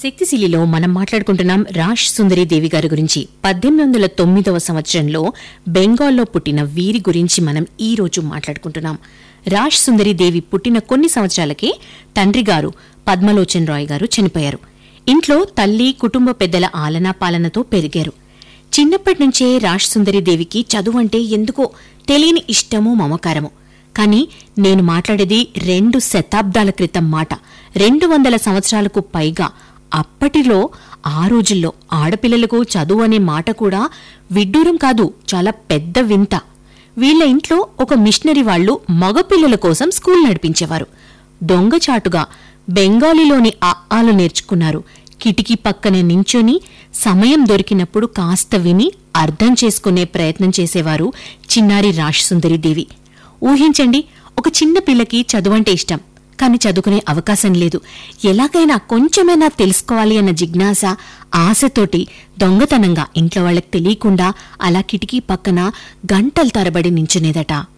శక్తిశీలిలో మనం మాట్లాడుకుంటున్నాం రాష్ సుందరి దేవి గారి గురించి పద్దెనిమిది వందల తొమ్మిదవ సంవత్సరంలో బెంగాల్లో పుట్టిన వీరి గురించి మనం ఈ రోజు మాట్లాడుకుంటున్నాం రాష్ సుందరి దేవి పుట్టిన కొన్ని సంవత్సరాలకే తండ్రి గారు పద్మలోచన్ రాయ్ గారు చనిపోయారు ఇంట్లో తల్లి కుటుంబ పెద్దల ఆలనా పాలనతో పెరిగారు చిన్నప్పటి నుంచే రాష్ సుందరి దేవికి చదువు అంటే ఎందుకో తెలియని ఇష్టము మమకారము కానీ నేను మాట్లాడేది రెండు శతాబ్దాల క్రితం మాట రెండు వందల సంవత్సరాలకు పైగా అప్పటిలో ఆ రోజుల్లో ఆడపిల్లలకు చదువు అనే మాట కూడా విడ్డూరం కాదు చాలా పెద్ద వింత వీళ్ళ ఇంట్లో ఒక మిషనరీ వాళ్ళు మగపిల్లల కోసం స్కూల్ నడిపించేవారు దొంగచాటుగా బెంగాలీలోని ఆలు నేర్చుకున్నారు కిటికీ పక్కన నించొని సమయం దొరికినప్పుడు కాస్త విని అర్థం చేసుకునే ప్రయత్నం చేసేవారు చిన్నారి రాష్ సుందరి దేవి ఊహించండి ఒక చిన్న పిల్లకి చదువంటే ఇష్టం కాని చదువుకునే అవకాశం లేదు ఎలాగైనా కొంచెమైనా తెలుసుకోవాలి అన్న జిజ్ఞాస ఆశతోటి దొంగతనంగా ఇంట్లో వాళ్ళకి తెలియకుండా అలా కిటికీ పక్కన గంటల తరబడి నించునేదట